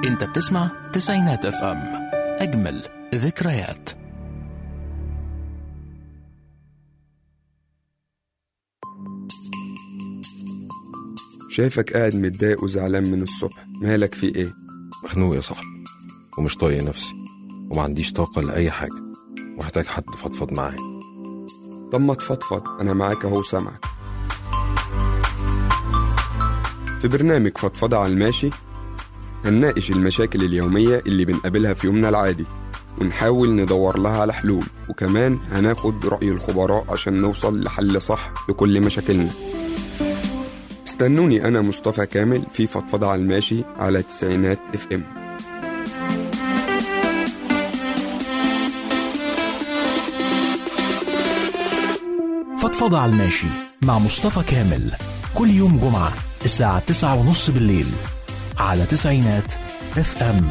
انت بتسمع تسعينات اف ام اجمل ذكريات شايفك قاعد متضايق وزعلان من الصبح مالك في ايه مخنوق يا صاحبي ومش طايق نفسي وما عنديش طاقة لأي حاجة ومحتاج حد فضفض معاه طب ما تفضفض انا معاك اهو سامعك في برنامج فضفضة على الماشي هنناقش المشاكل اليومية اللي بنقابلها في يومنا العادي ونحاول ندور لها على حلول وكمان هناخد رأي الخبراء عشان نوصل لحل صح لكل مشاكلنا استنوني أنا مصطفى كامل في فضفضة على الماشي على تسعينات اف ام فضفضة على الماشي مع مصطفى كامل كل يوم جمعة الساعة تسعة ونص بالليل على تسعينات اف ام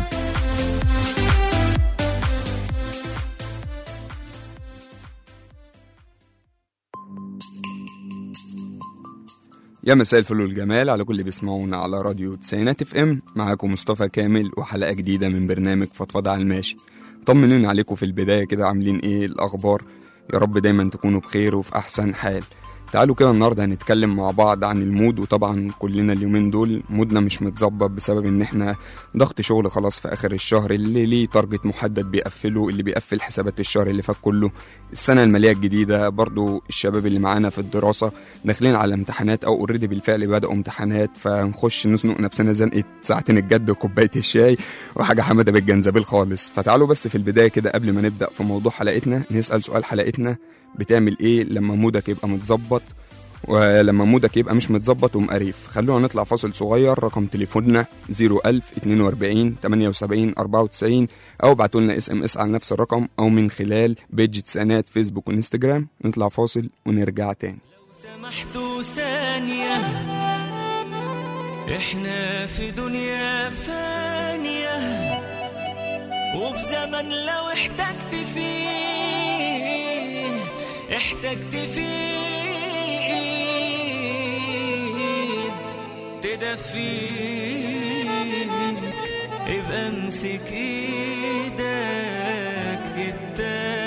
يا مساء الفل والجمال على كل اللي بيسمعونا على راديو تسعينات اف ام معاكم مصطفى كامل وحلقة جديدة من برنامج فضفضة على الماشي طمنوني عليكم في البداية كده عاملين ايه الأخبار يا رب دايما تكونوا بخير وفي أحسن حال تعالوا كده النهارده هنتكلم مع بعض عن المود وطبعا كلنا اليومين دول مودنا مش متظبط بسبب ان احنا ضغط شغل خلاص في اخر الشهر اللي ليه تارجت محدد بيقفله اللي بيقفل حسابات الشهر اللي فات كله السنه الماليه الجديده برضو الشباب اللي معانا في الدراسه داخلين على امتحانات او اوريدي بالفعل بداوا امتحانات فنخش نزنق نفسنا زنقه ساعتين الجد وكوبايه الشاي وحاجه حماده بالجنزبيل خالص فتعالوا بس في البدايه كده قبل ما نبدا في موضوع حلقتنا نسال سؤال حلقتنا بتعمل ايه لما مودك يبقى متظبط ولما مودك يبقى مش متظبط ومقريف خلونا نطلع فاصل صغير رقم تليفوننا 01000 42 78 94 او ابعتوا لنا اس ام اس على نفس الرقم او من خلال بيج تسعينات فيسبوك وانستجرام نطلع فاصل ونرجع تاني سمحتوا ثانية احنا في دنيا فانية وفي زمن لو احتجت فيه احتجت فيه ايد تدفيك ابقى امسك ايدك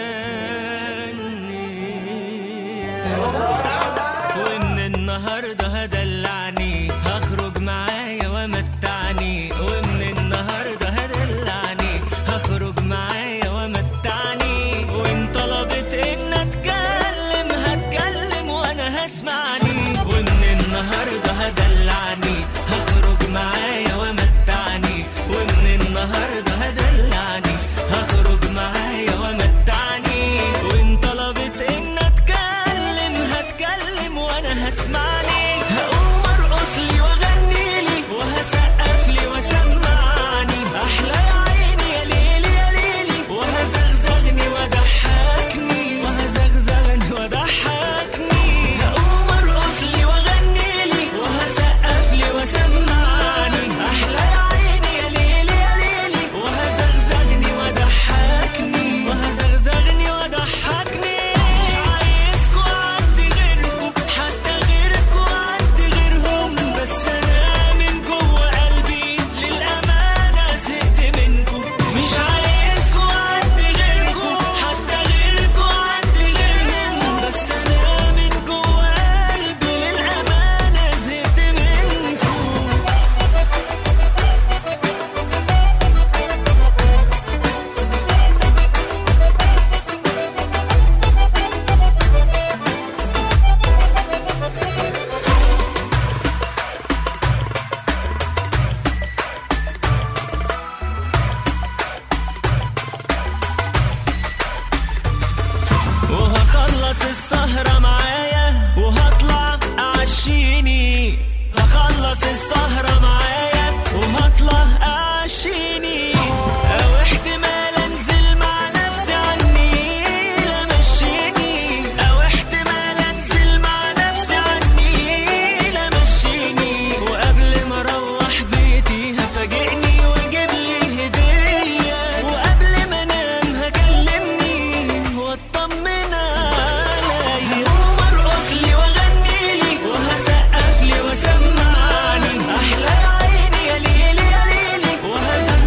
التانية وان النهارده هدلعني هخرج معايا ومتعني وان النهارده هدلعني هخرج معايا ومتعني وان طلبت ان اتكلم هتكلم وانا هسمعني وان النهارده هدلعني هخرج معايا ومتعني وان النهارده هدلعني هخرج معايا ومتعني وان طلبت ان اتكلم هتكلم وانا هسمعني هقوم ارقص لي واغني لي وهسقف لي وسمعني احلى يا عيني يا ليلي يا ليلي وهزغزغني وضحكني وهزغزغني وضحكني هقوم ارقص لي واغني لي وهسقف لي وسمعني احلى يا عيني يا ليلي يا ليلي وهزغزغني وضحكني وهزغزغني وضحكني مش عايزكوا عندي غيركم حتى غيركوا عندي غيرهم بس انا من جوه قلبي للامانه زهقت منكم مش عايزكوا عندي غيركم حتى غيركوا عندي غيرهم بس انا من جوه قلبي للامانه زهقت منكم وهخلص السهرة معايا وهطلع أعشيني هخلص السهرة معايا وهطلع أعشيني أو احتمال أنزل مع نفسي عني لا مشيني أو احتمال أنزل مع نفسي عني لا مشيني وقبل ما أروح بيتي هفاجئني وأجيب لي هدية وقبل ما أنام هكلمني واطمن عليا قوم ارقص لي واغني لي وهسقف لي وسمعني احلى يا عيني يا ليلي يا ليلي وهزغزغني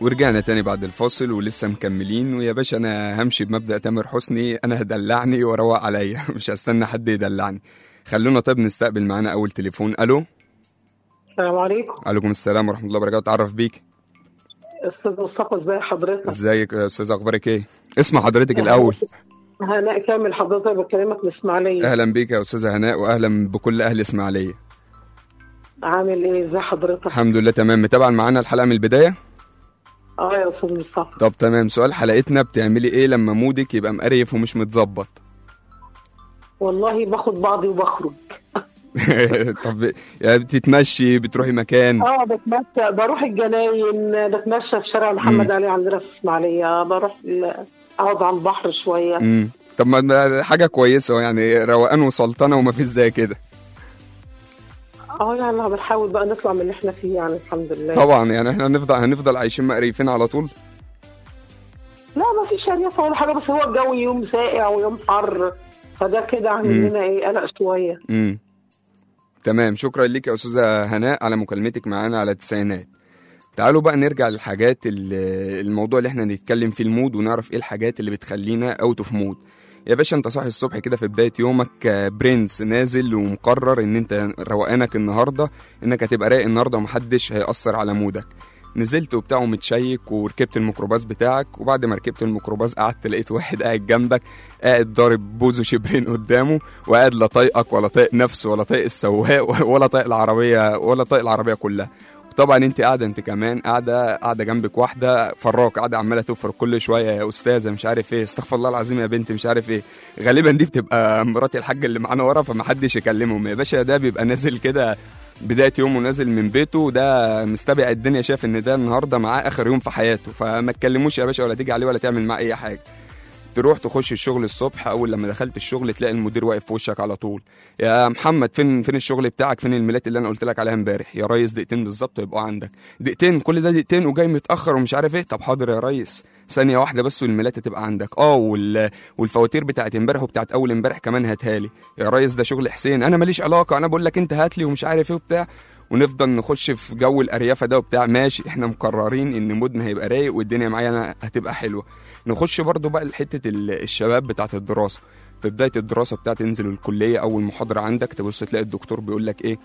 ورجعنا تاني بعد الفاصل ولسه مكملين ويا باشا انا همشي بمبدأ تامر حسني انا هدلعني واروق عليا مش هستنى حد يدلعني خلونا طيب نستقبل معانا اول تليفون الو السلام عليكم عليكم السلام ورحمه الله وبركاته اتعرف بيك استاذ مصطفى ازي حضرتك ازيك يا استاذ اخبارك ايه اسم حضرتك الاول هناء كامل حضرتك بكلمك من اسماعيليه اهلا بيك يا استاذه هناء واهلا بكل اهل اسماعيليه عامل ايه ازي حضرتك الحمد لله تمام متابع معانا الحلقه من البدايه اه يا استاذ مصطفى طب تمام سؤال حلقتنا بتعملي ايه لما مودك يبقى مقريف ومش متظبط والله باخد بعضي وبخرج طب يعني بتتمشي بتروحي مكان اه بتمشى بروح الجناين بتمشى في شارع محمد علي عندنا في اسماعيليه بروح ال- اقعد على البحر شويه امم طب ما ده حاجه كويسه يعني روقان وسلطنه وما فيش زي كده اه يعني بنحاول بقى نطلع من اللي احنا فيه يعني الحمد لله طبعا يعني احنا هنفضل هنفضل عايشين مقريفين على طول لا ما فيش ارياف ولا حاجه بس هو الجو يوم ساقع ويوم حر فده كده عامل مم. لنا ايه قلق شويه امم تمام شكرا ليك يا استاذه هناء على مكالمتك معانا على التسعينات تعالوا بقى نرجع للحاجات ال- الموضوع اللي احنا نتكلم فيه المود ونعرف ايه الحاجات اللي بتخلينا اوت اوف مود يا باشا انت صاحي الصبح كده في بدايه يومك آه، برنس نازل ومقرر ان انت روقانك النهارده انك هتبقى رايق النهارده ومحدش هيأثر على مودك نزلت وبتاع ومتشيك وركبت الميكروباص بتاعك وبعد ما ركبت الميكروباص قعدت لقيت واحد قاعد جنبك قاعد ضارب بوزه شبرين قدامه وقاعد لا طايقك ولا طايق نفسه ولا طايق السواق ولا طايق العربيه ولا طايق العربيه كلها طبعا انت قاعده انت كمان قاعده قاعده جنبك واحده فراك قاعده عماله تفرك كل شويه يا استاذه مش عارف ايه استغفر الله العظيم يا بنت مش عارف ايه غالبا دي بتبقى مرات الحاج اللي معانا ورا فمحدش يكلمهم يا باشا ده بيبقى نازل كده بدايه يومه نازل من بيته ده مستبع الدنيا شايف ان ده النهارده معاه اخر يوم في حياته فما تكلموش يا باشا ولا تيجي عليه ولا تعمل معاه اي حاجه تروح تخش الشغل الصبح اول لما دخلت الشغل تلاقي المدير واقف في وشك على طول يا محمد فين فين الشغل بتاعك فين الميلات اللي انا قلت لك عليها امبارح يا ريس دقيقتين بالظبط يبقوا عندك دقيقتين كل ده دقيقتين وجاي متاخر ومش عارف ايه طب حاضر يا ريس ثانيه واحده بس والميلات هتبقى عندك اه وال... والفواتير بتاعت امبارح وبتاعت اول امبارح كمان هاتها لي يا ريس ده شغل حسين انا ماليش علاقه انا بقول لك انت هات لي ومش عارف ايه وبتاع ونفضل نخش في جو الاريافه ده وبتاع ماشي احنا مقررين ان مودنا هيبقى رايق والدنيا معانا هتبقى حلوه نخش برضو بقى لحته ال- الشباب بتاعت الدراسه في بدايه الدراسه بتاع تنزل الكليه اول محاضره عندك تبص تلاقي الدكتور بيقول لك ايه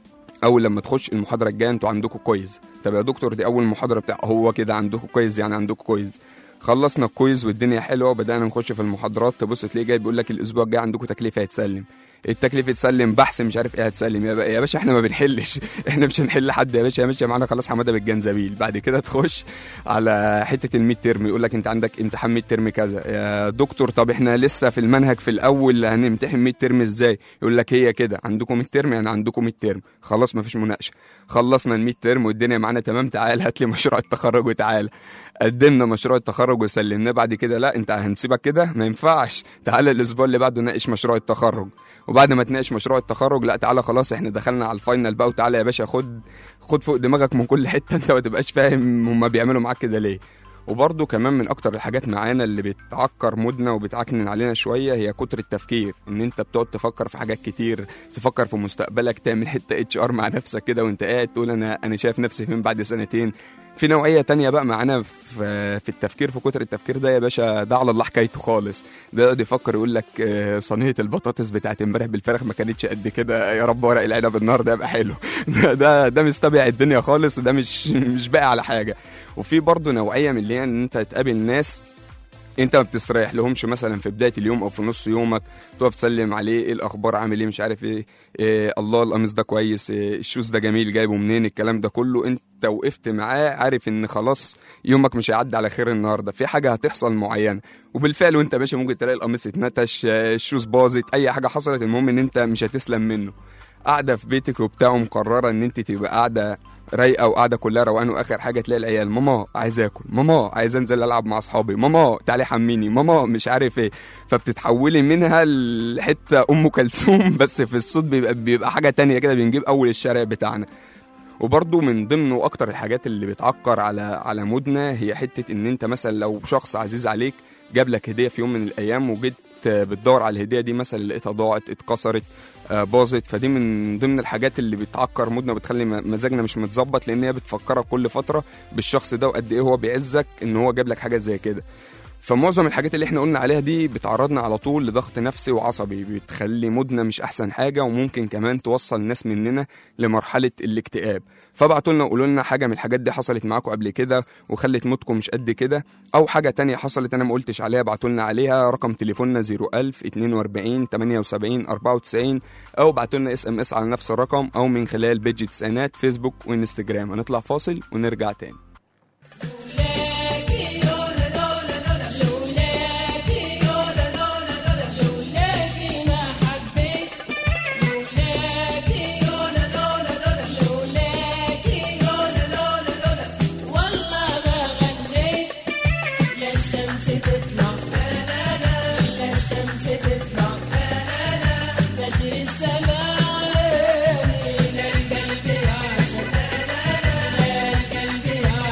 اول لما تخش المحاضره الجايه انتوا عندكم كويس طب يا دكتور دي اول محاضره بتاع هو كده عندكم كويس يعني عندكم كويس خلصنا الكويز والدنيا حلوه وبدانا نخش في المحاضرات تبص تلاقيه جاي بيقول لك الاسبوع الجاي عندكم تكليف هيتسلم التكليف يتسلم بحث مش عارف ايه هتسلم يا, بقى يا باشا احنا ما بنحلش احنا مش هنحل حد يا باشا يا باشا معانا خلاص حماده بالجنزبيل بعد كده تخش على حته الميد ترم يقول لك انت عندك امتحان ميد ترم كذا يا دكتور طب احنا لسه في المنهج في الاول هنمتحن ميد ترم ازاي يقول لك هي كده عندكم ميد ترم يعني عندكم ميد ترم خلاص ما فيش مناقشه خلصنا الميد ترم والدنيا معانا تمام تعال هات لي مشروع التخرج وتعال قدمنا مشروع التخرج وسلمناه بعد كده لا انت هنسيبك كده ما ينفعش تعال الاسبوع اللي بعده ناقش مشروع التخرج وبعد ما تناقش مشروع التخرج لا تعالى خلاص احنا دخلنا على الفاينل بقى وتعالى يا باشا خد خد فوق دماغك من كل حته انت ما تبقاش فاهم هما بيعملوا معاك كده ليه وبرضه كمان من اكتر الحاجات معانا اللي بتعكر مودنا وبتعكنن علينا شويه هي كتر التفكير ان انت بتقعد تفكر في حاجات كتير تفكر في مستقبلك تعمل حته اتش ار مع نفسك كده وانت قاعد تقول انا انا شايف نفسي فين بعد سنتين في نوعيه تانية بقى معانا في في التفكير في كتر التفكير ده يا باشا ده على الله حكايته خالص ده يقعد يفكر يقول لك آه، صينيه البطاطس بتاعت امبارح بالفراخ ما كانتش قد كده يا رب ورق العنب النهارده يبقى حلو ده ده, ده مستبع الدنيا خالص وده مش مش باقي على حاجه وفي برضه نوعيه من اللي هي ان انت تقابل ناس انت ما بتستريح لهمش مثلا في بدايه اليوم او في نص يومك تقف تسلم عليه ايه الاخبار عامل ايه مش عارف ايه, إيه الله القميص ده كويس إيه الشوز ده جميل جايبه منين الكلام ده كله انت وقفت معاه عارف ان خلاص يومك مش هيعدي على خير النهارده في حاجه هتحصل معينه وبالفعل وانت ماشي ممكن تلاقي القميص اتنتش آه، الشوز باظت اي حاجه حصلت المهم ان انت مش هتسلم منه قاعده في بيتك وبتاع ومقرره ان انت تبقى قاعده رايقه وقاعده كلها روقان واخر حاجه تلاقي العيال ماما عايز اكل ماما عايز انزل العب مع اصحابي ماما تعالي حميني ماما مش عارف ايه فبتتحولي منها لحته ام كلثوم بس في الصوت بيبقى بيبقى حاجه تانية كده بنجيب اول الشارع بتاعنا وبرضه من ضمن واكتر الحاجات اللي بتعكر على على مودنا هي حته ان انت مثلا لو شخص عزيز عليك جاب لك هديه في يوم من الايام وجيت آه، بتدور على الهديه دي مثلا لقيتها ضاعت اتكسرت آه، باظت فدي من ضمن الحاجات اللي بتعكر مودنا وبتخلي م- مزاجنا مش متظبط لان هي بتفكرك كل فتره بالشخص ده وقد ايه هو بيعزك ان هو جاب لك حاجه زي كده فمعظم الحاجات اللي احنا قلنا عليها دي بتعرضنا على طول لضغط نفسي وعصبي بتخلي مودنا مش احسن حاجه وممكن كمان توصل الناس مننا لمرحله الاكتئاب فابعتوا لنا وقولوا لنا حاجه من الحاجات دي حصلت معاكم قبل كده وخلت مودكم مش قد كده او حاجه تانية حصلت انا ما قلتش عليها ابعتوا لنا عليها رقم تليفوننا 01000 42 78 94 او ابعتوا لنا اس ام اس على نفس الرقم او من خلال بيج تسعينات فيسبوك وانستجرام هنطلع فاصل ونرجع تاني القلب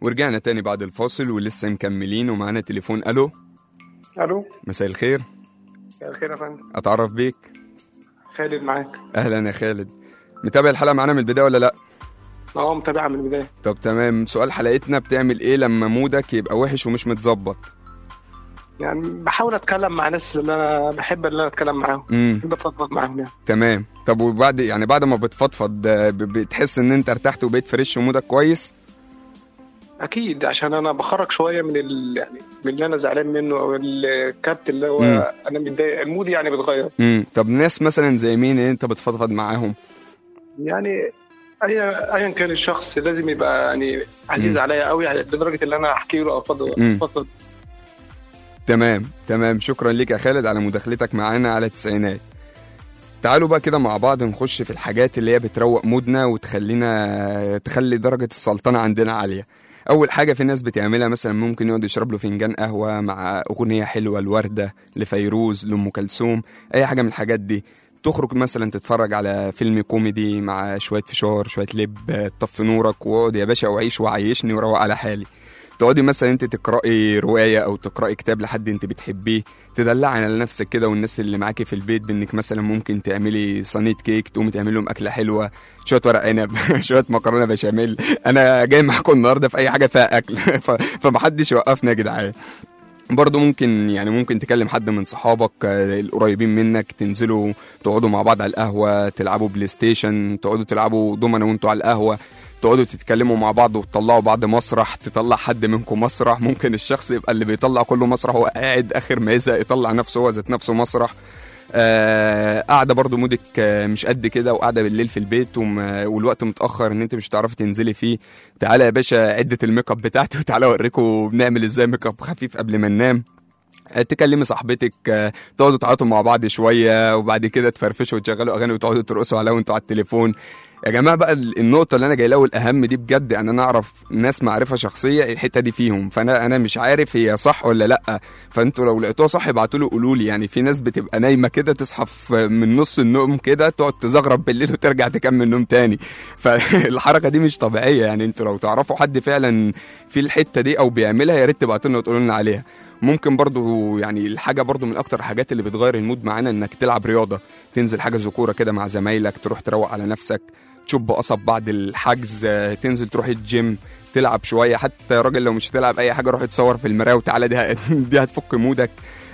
ورجعنا تاني بعد الفاصل ولسه مكملين ومعانا تليفون الو الو مساء الخير مساء الخير يا فندم اتعرف بيك خالد معاك اهلا يا خالد متابع الحلقه معانا من البدايه ولا لا اه متابعها من البدايه طب تمام سؤال حلقتنا بتعمل ايه لما مودك يبقى وحش ومش متظبط يعني بحاول اتكلم مع ناس اللي انا بحب اللي انا اتكلم معاهم امم بحب افضفض معاهم يعني تمام طب وبعد يعني بعد ما بتفضفض آه، ب- بتحس ان انت ارتحت وبقيت فريش ومودك كويس اكيد عشان انا بخرج شويه من ال... يعني من اللي انا زعلان منه او الكبت اللي هو مم. انا متضايق المود يعني بيتغير امم طب ناس مثلا زي مين اللي انت بتفضفض معاهم يعني ايا ايا كان الشخص لازم يبقى يعني عزيز مم. عليا قوي لدرجه ان انا احكي له او افضل مم. افضل تمام تمام شكرا ليك يا خالد على مداخلتك معانا على التسعينات تعالوا بقى كده مع بعض نخش في الحاجات اللي هي بتروق مودنا وتخلينا تخلي درجة السلطنة عندنا عالية أول حاجة في ناس بتعملها مثلا ممكن يقعد يشرب له فنجان قهوة مع أغنية حلوة لوردة لفيروز لأم كلثوم أي حاجة من الحاجات دي تخرج مثلا تتفرج على فيلم كوميدي مع شوية فشار شوية لب طفي نورك واقعد يا باشا وعيش وعيشني وروق على حالي تقعدي مثلا انت تقراي روايه او تقراي كتاب لحد انت بتحبيه تدلعي على نفسك كده والناس اللي معاكي في البيت بانك مثلا ممكن تعملي صينيه كيك تقومي تعملي لهم اكله حلوه شويه ورق عنب شويه مكرونه بشاميل انا جاي معاكم النهارده في اي حاجه فيها اكل ف- فمحدش يوقفنا يا جدعان برضه ممكن يعني ممكن تكلم حد من صحابك آه، القريبين منك تنزلوا تقعدوا مع بعض على القهوه تلعبوا بلاي ستيشن تقعدوا تلعبوا دومنا وانتوا على القهوه تقعدوا تتكلموا مع بعض وتطلعوا بعض مسرح تطلع حد منكم مسرح ممكن الشخص يبقى اللي بيطلع كله مسرح هو قاعد اخر ما يزهق يطلع نفسه هو ذات نفسه مسرح آه قاعده برضو مودك آه مش قد كده وقاعده بالليل في البيت وم- والوقت متاخر ان انت مش هتعرفي تنزلي فيه تعالى يا باشا عده الميك اب بتاعتي وتعالى اوريكم بنعمل ازاي ميك اب خفيف قبل ما ننام آه، تكلمي صاحبتك آه، تقعدوا تعيطوا مع بعض شويه وبعد كده تفرفشوا وتشغلوا اغاني وتقعدوا ترقصوا عليها وانتوا على التليفون يا جماعه بقى ال- النقطه اللي انا جاي لها والاهم دي بجد يعني انا اعرف ناس معرفه شخصيه الحته دي فيهم فانا انا مش عارف هي صح ولا لا فانتوا لو لقيتوها صح ابعتوا لي قولوا لي يعني في ناس بتبقى نايمه كده تصحى في- من نص النوم كده تقعد تزغرب بالليل وترجع تكمل نوم تاني فالحركه دي مش طبيعيه يعني انتوا لو تعرفوا حد فعلا في الحته دي او بيعملها يا ريت تبعتوا لنا وتقولوا لنا عليها ممكن برضو يعني الحاجة برضو من أكتر الحاجات اللي بتغير المود معانا إنك تلعب رياضة تنزل حاجة ذكورة كده مع زمايلك تروح تروق على نفسك تشوب قصب بعد الحجز آه، تنزل تروح الجيم تلعب شوية حتى يا راجل لو مش هتلعب أي حاجة روح تصور في المراية وتعالى دي, ه- دي هتفك مودك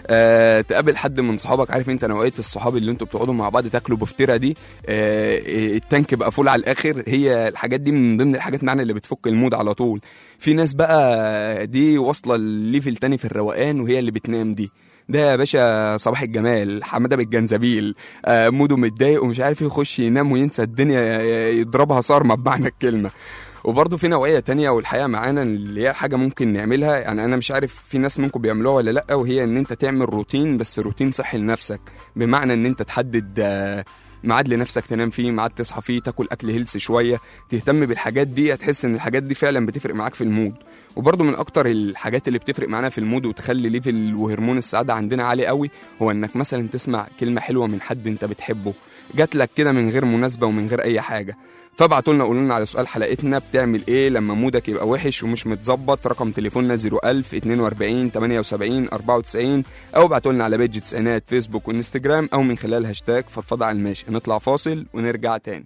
آه، تقابل حد من صحابك عارف انت نوعيه الصحاب اللي انتوا بتقعدوا مع بعض تاكلوا بفتره دي آه، التانك بقى فول على الاخر هي الحاجات دي من ضمن الحاجات معانا اللي بتفك المود على طول في ناس بقى دي واصله لليفل تاني في الروقان وهي اللي بتنام دي ده يا باشا صباح الجمال حماده بالجنزبيل آه، موده متضايق ومش عارف يخش ينام وينسى الدنيا يضربها صارمه بمعنى الكلمه وبرضه في نوعيه تانية والحقيقه معانا اللي هي حاجه ممكن نعملها يعني انا مش عارف في ناس منكم بيعملوها ولا لا وهي ان انت تعمل روتين بس روتين صحي لنفسك بمعنى ان انت تحدد آه، ميعاد لنفسك تنام فيه ميعاد تصحى فيه تاكل اكل هيلث شويه تهتم بالحاجات دي هتحس ان الحاجات دي فعلا بتفرق معاك في المود وبرضه من اكتر الحاجات اللي بتفرق معانا في المود وتخلي ليفل وهرمون السعاده عندنا عالي قوي هو انك مثلا تسمع كلمه حلوه من حد انت بتحبه جات لك كده من غير مناسبه ومن غير اي حاجه فابعتوا لنا قولوا لنا على سؤال حلقتنا بتعمل ايه لما مودك يبقى وحش ومش متظبط رقم تليفوننا 01000 42 78 94 او ابعتوا لنا على بيج تسعينات فيسبوك وانستجرام او من خلال هاشتاج فضفضه على الماشي نطلع فاصل ونرجع تاني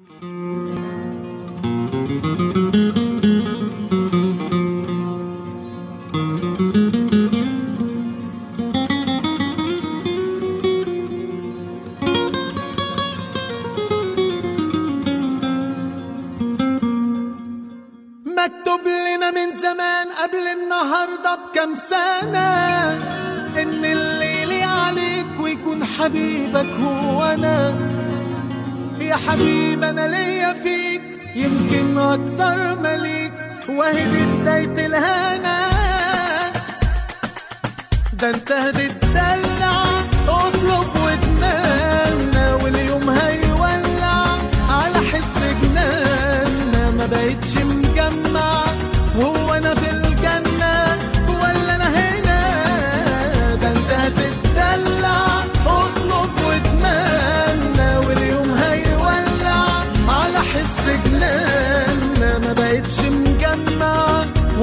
مكتوب لنا من زمان قبل النهاردة بكم سنة إن الليل عليك ويكون حبيبك هو أنا يا حبيب أنا ليا فيك يمكن أكتر مليك وهي دي بداية الهنا ده انت هتتدلع اطلب واتمنى واليوم هيولع على حس جنانا ما بقتش مجمع هو انا في الجنة ولا انا هنا ده انت هتتدلع اطلب واتمنى واليوم هيولع على حس جنانا ما بقتش مجمع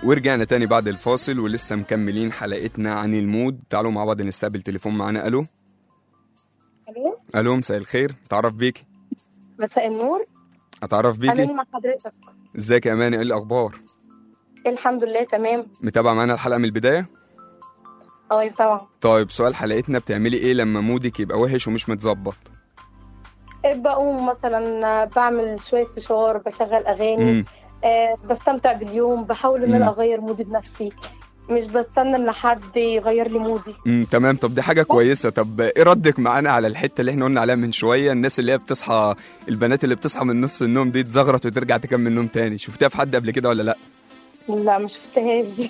ورجعنا تاني بعد الفاصل ولسه مكملين حلقتنا عن المود تعالوا مع بعض نستقبل تليفون معانا الو الو الو مساء الخير اتعرف بيكي مساء النور اتعرف اماني بيكي مع حضرتك ازيك يا اماني ايه الاخبار الحمد لله تمام متابعه معانا الحلقه من البدايه اه طبعا طيب سؤال حلقتنا بتعملي ايه لما مودك يبقى وحش ومش متظبط بقوم مثلا بعمل شويه فشار بشغل اغاني امم آه بستمتع باليوم بحاول ان مم. انا اغير مودي بنفسي مش بستنى ان حد يغير لي مودي امم تمام طب دي حاجه كويسه طب ايه ردك معانا على الحته اللي احنا قلنا عليها من شويه الناس اللي هي بتصحى البنات اللي بتصحى من نص النوم دي تزغرط وترجع تكمل نوم تاني شفتها في حد قبل كده ولا لا لا مش شفتهاش دي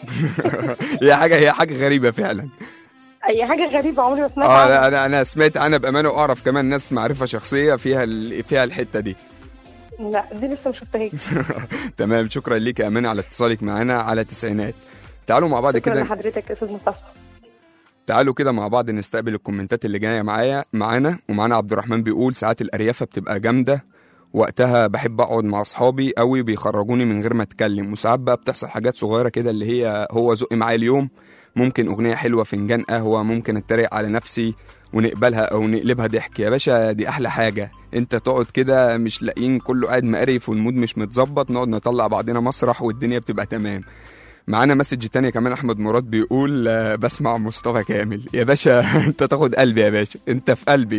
هي حاجه هي حاجه غريبه فعلا اي حاجه غريبه عمري ما سمعت اه عنها لا انا انا سمعت عنها بامانه واعرف كمان ناس معرفه شخصيه فيها ال... فيها الحته دي لا دي لسه ما شفتهاش تمام شكرا ليك يا امانه على اتصالك معانا على تسعينات تعالوا مع بعض شكرا كده لحضرتك يا استاذ مصطفى تعالوا كده مع بعض نستقبل الكومنتات اللي جايه معايا معانا ومعانا عبد الرحمن بيقول ساعات الاريافه بتبقى جامده وقتها بحب اقعد مع اصحابي قوي بيخرجوني من غير ما اتكلم وساعات بقى بتحصل حاجات صغيره كده اللي هي هو ذوق معايا اليوم ممكن اغنيه حلوه فنجان قهوه ممكن اتريق على نفسي ونقبلها او نقلبها ضحك يا باشا دي احلى حاجه انت تقعد كده مش لاقيين كله قاعد مقرف والمود مش متظبط نقعد نطلع بعضنا مسرح والدنيا بتبقى تمام معانا مسج تانية كمان احمد مراد بيقول آه، بسمع مصطفى كامل يا باشا انت تاخد قلبي يا باشا انت في قلبي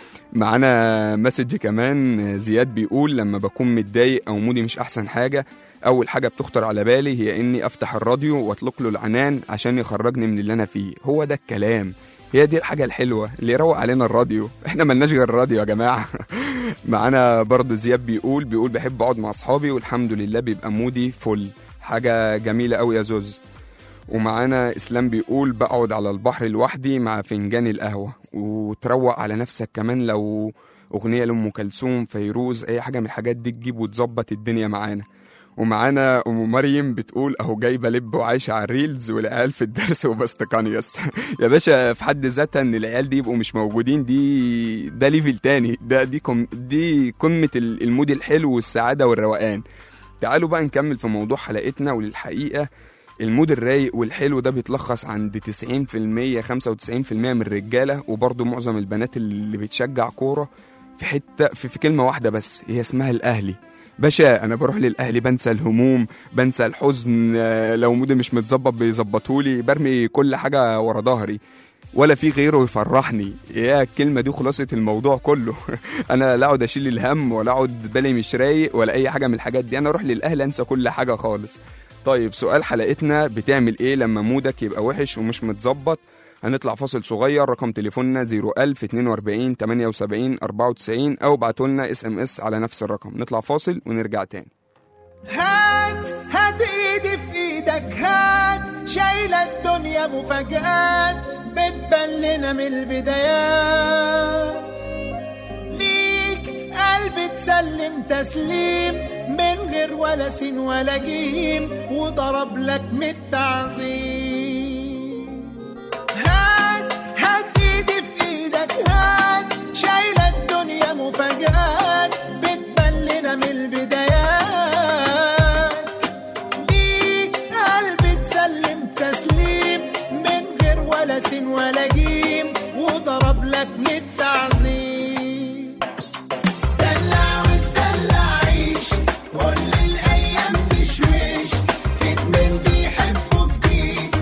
معانا مسج كمان آه، زياد بيقول لما بكون متضايق او مودي مش احسن حاجه اول حاجه بتخطر على بالي هي اني افتح الراديو واطلق له العنان عشان يخرجني من اللي انا فيه هو ده الكلام هي دي الحاجة الحلوة اللي يروق علينا الراديو احنا ملناش غير الراديو يا جماعة معانا برضه زياد بيقول بيقول بحب اقعد مع اصحابي والحمد لله بيبقى مودي فل حاجة جميلة قوي يا زوز ومعانا اسلام بيقول بقعد على البحر لوحدي مع فنجان القهوة وتروق على نفسك كمان لو اغنية لأم كلثوم فيروز اي حاجة من الحاجات دي تجيب وتظبط الدنيا معانا ومعانا ام مريم بتقول اهو جايبه لب وعايشه على الريلز والعيال في الدرس وبستقانيوس يا باشا في حد ذاتها ان العيال دي يبقوا مش موجودين دي ده ليفل تاني ده دي كم دي قمه ال- المود الحلو والسعاده والروقان تعالوا بقى نكمل في موضوع حلقتنا وللحقيقه المود الرايق والحلو ده بيتلخص عند 90% 95% من الرجاله وبرضه معظم البنات اللي بتشجع كوره في حته في, في كلمه واحده بس هي اسمها الاهلي باشا انا بروح للاهلي بنسى الهموم بنسى الحزن آه، لو مودي مش متظبط بيظبطولي برمي كل حاجه ورا ظهري ولا في غيره يفرحني يا الكلمه دي خلاصه الموضوع كله انا لا اقعد اشيل الهم ولا اقعد بالي مش رايق ولا اي حاجه من الحاجات دي انا اروح للاهلي انسى كل حاجه خالص طيب سؤال حلقتنا بتعمل ايه لما مودك يبقى وحش ومش متظبط هنطلع فاصل صغير رقم تليفوننا 01000 42 78 94 او ابعتوا لنا اس ام اس على نفس الرقم نطلع فاصل ونرجع تاني هات هات ايدي في ايدك هات شايلة الدنيا مفاجآت بتبان لنا من البدايات ليك قلب تسلم تسليم من غير ولا سين ولا جيم وضرب لك من التعظيم هات هات ايدي في ايدك هات شايلة الدنيا مفاجآت بتبان لنا من البدايات ليك قلب تسلم تسليم من غير ولا سين ولا جيم وضرب لك من التعظيم دلع وتدلع عيش كل الايام بشويش في اتنين بيحبوا جديد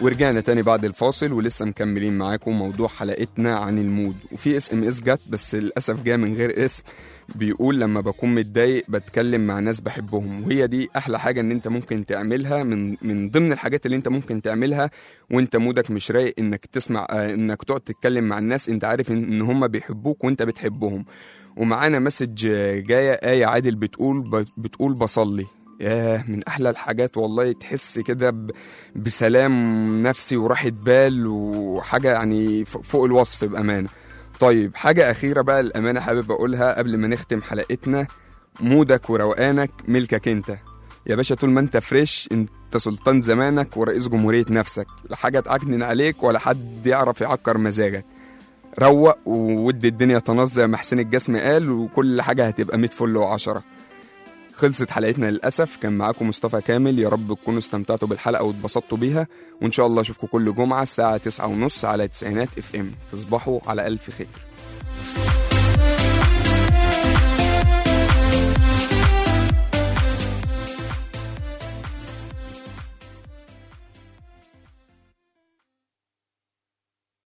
ورجعنا تاني بعد الفاصل ولسه مكملين معاكم موضوع حلقتنا عن المود وفي اس ام اس جت بس للاسف جاء من غير اسم بيقول لما بكون متضايق بتكلم مع ناس بحبهم وهي دي احلى حاجه ان انت ممكن تعملها من من ضمن الحاجات اللي انت ممكن تعملها وانت مودك مش رايق انك تسمع آه، انك تقعد تتكلم مع الناس انت عارف ان إن هم بيحبوك وانت بتحبهم ومعانا مسج آه، جايه آية عادل بتقول ب- بتقول بصلي ياه من احلى الحاجات والله تحس كده ب- بسلام نفسي وراحه بال وحاجه يعني ف- فوق الوصف بامانه طيب حاجه اخيره بقى الامانه حابب اقولها قبل ما نختم حلقتنا مودك وروقانك ملكك انت يا باشا طول ما انت فريش انت سلطان زمانك ورئيس جمهوريه نفسك لا حاجه تعكنن عليك ولا حد يعرف يعكر مزاجك روق وودي الدنيا تنظ زي ما حسين الجسم قال وكل حاجه هتبقى 100 فل وعشرة خلصت حلقتنا للأسف كان معاكم مصطفى كامل يا رب تكونوا استمتعتوا بالحلقة واتبسطتوا بيها وإن شاء الله أشوفكم كل جمعة الساعة 9:30 على تسعينات اف ام تصبحوا على ألف خير